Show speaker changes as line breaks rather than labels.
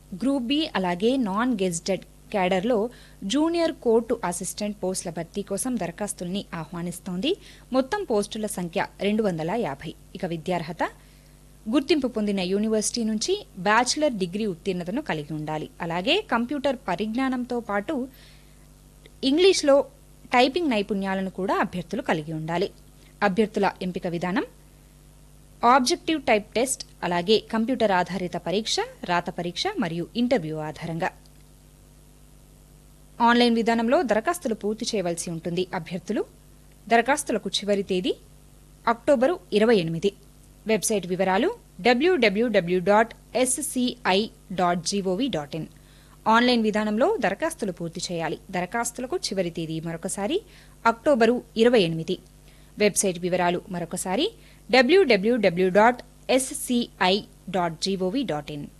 group B అలాగే non gazetted క్యాడర్లో junior court assistant పోస్టుల భర్తీ కోసం దరఖాస్తుల్ని ఆహ్వానిస్తోంది మొత్తం పోస్టుల సంఖ్య రెండు వందల యాభై ఇక విద్యార్హత గుర్తింపు పొందిన యూనివర్సిటీ నుంచి బ్యాచిలర్ డిగ్రీ ఉత్తీర్ణతను కలిగి ఉండాలి అలాగే కంప్యూటర్ పరిజ్ఞానంతో పాటు ఇంగ్లీష్లో టైపింగ్ నైపుణ్యాలను కూడా అభ్యర్థులు కలిగి ఉండాలి అభ్యర్థుల ఎంపిక విధానం ఆబ్జెక్టివ్ టైప్ టెస్ట్ అలాగే కంప్యూటర్ ఆధారిత పరీక్ష రాత పరీక్ష మరియు ఇంటర్వ్యూ ఆధారంగా ఆన్లైన్ విధానంలో దరఖాస్తులు పూర్తి చేయవలసి ఉంటుంది అభ్యర్థులు దరఖాస్తులకు చివరి తేదీ అక్టోబరు ఇరవై ఎనిమిది వెబ్సైట్ వివరాలు WWW dot SCI dot GOV dot IN online విధానంలో దరఖాస్తులు పూర్తి చేయాలి దరఖాస్తులకు చివరి తేదీ మరొకసారి అక్టోబరు ఇరవై ఎనిమిది వెబ్సైట్ వివరాలు మరొకసారి WWW dot SCI dot GOV dot in